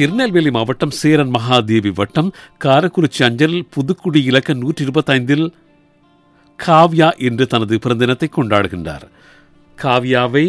திருநெல்வேலி மாவட்டம் சேரன் மகாதேவி வட்டம் காரக்குறிச்சி அஞ்சல் புதுக்குடி இலக்க நூற்றி இருபத்தைந்தில் காவ்யா என்று தனது பிறந்தினத்தை கொண்டாடுகின்றார் காவ்யாவை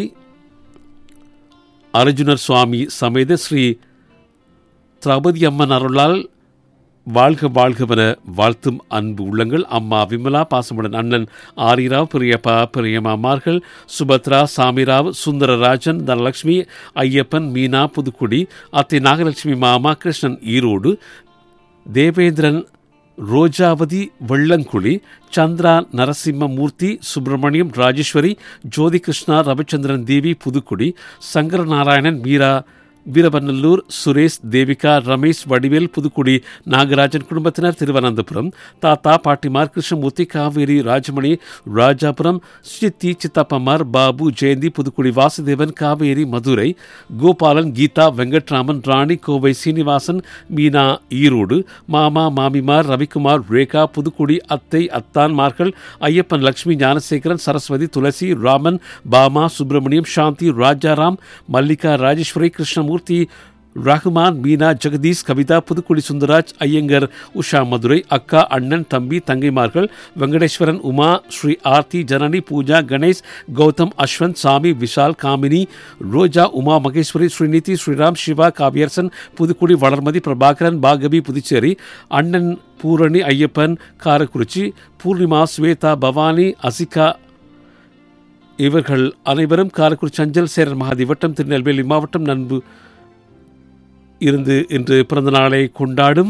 அர்ஜுனர் சுவாமி சமேத ஸ்ரீ திரௌபதி அம்மன் அருளால் வாழ்க வாழ்கவென வாழ்த்தும் அன்பு உள்ளங்கள் அம்மா விமலா பாசமுடன் அண்ணன் ஆரிராவ் பிரியப்பா பிரியமாமார்கள் சுபத்ரா சாமிராவ் சுந்தரராஜன் தனலட்சுமி ஐயப்பன் மீனா புதுக்குடி அத்தை நாகலட்சுமி மாமா கிருஷ்ணன் ஈரோடு தேவேந்திரன் ரோஜாவதி வெள்ளங்குழி சந்திரா நரசிம்மமூர்த்தி சுப்பிரமணியம் ராஜேஸ்வரி ஜோதி கிருஷ்ணா ரவிச்சந்திரன் தேவி புதுக்குடி சங்கரநாராயணன் மீரா வீரபநல்லூர் சுரேஷ் தேவிகா ரமேஷ் வடிவேல் புதுக்குடி நாகராஜன் குடும்பத்தினர் திருவனந்தபுரம் தாத்தா பாட்டிமார் கிருஷ்ணமூர்த்தி காவேரி ராஜமணி ராஜாபுரம் சித்தி சித்தப்பமார் பாபு ஜெயந்தி புதுக்குடி வாசுதேவன் காவேரி மதுரை கோபாலன் கீதா வெங்கட்ராமன் ராணி கோவை சீனிவாசன் மீனா ஈரோடு மாமா மாமிமார் ரவிக்குமார் ரேகா புதுக்குடி அத்தை அத்தான்மார்கள் ஐயப்பன் லட்சுமி ஞானசேகரன் சரஸ்வதி துளசி ராமன் பாமா சுப்பிரமணியம் சாந்தி ராஜாராம் மல்லிகா ராஜேஸ்வரி கிருஷ்ணமூர்த்தி ரஹ்மான் மீனா ஜெகதீஷ் கவிதா புதுக்குடி சுந்தராஜ் ஐயங்கர் உஷா மதுரை அக்கா அண்ணன் தம்பி தங்கைமார்கள் வெங்கடேஸ்வரன் உமா ஸ்ரீ ஆர்த்தி ஜனனி பூஜா கணேஷ் கௌதம் அஸ்வந்த் சாமி விஷால் காமினி ரோஜா உமா மகேஸ்வரி ஸ்ரீநிதி ஸ்ரீராம் சிவா காவியரசன் புதுக்குடி வளர்மதி பிரபாகரன் பாகவி புதுச்சேரி அண்ணன் பூரணி ஐயப்பன் காரக்குறிச்சி பூர்ணிமா ஸ்வேதா பவானி அசிகா இவர்கள் அனைவரும் காரக்குறிச்சி அஞ்சல் சேரன் மகாதி வட்டம் திருநெல்வேலி மாவட்டம் நண்பு இருந்து இன்று பிறந்த நாளை கொண்டாடும்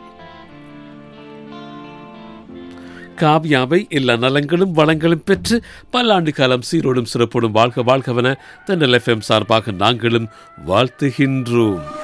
காவியாவை எல்லா நலங்களும் வளங்களும் பெற்று பல ஆண்டு காலம் சீரோடும் சிறப்போடும் வாழ்க வாழ்கவென தென்னல் எஃப்எம் சார்பாக நாங்களும் வாழ்த்துகின்றோம்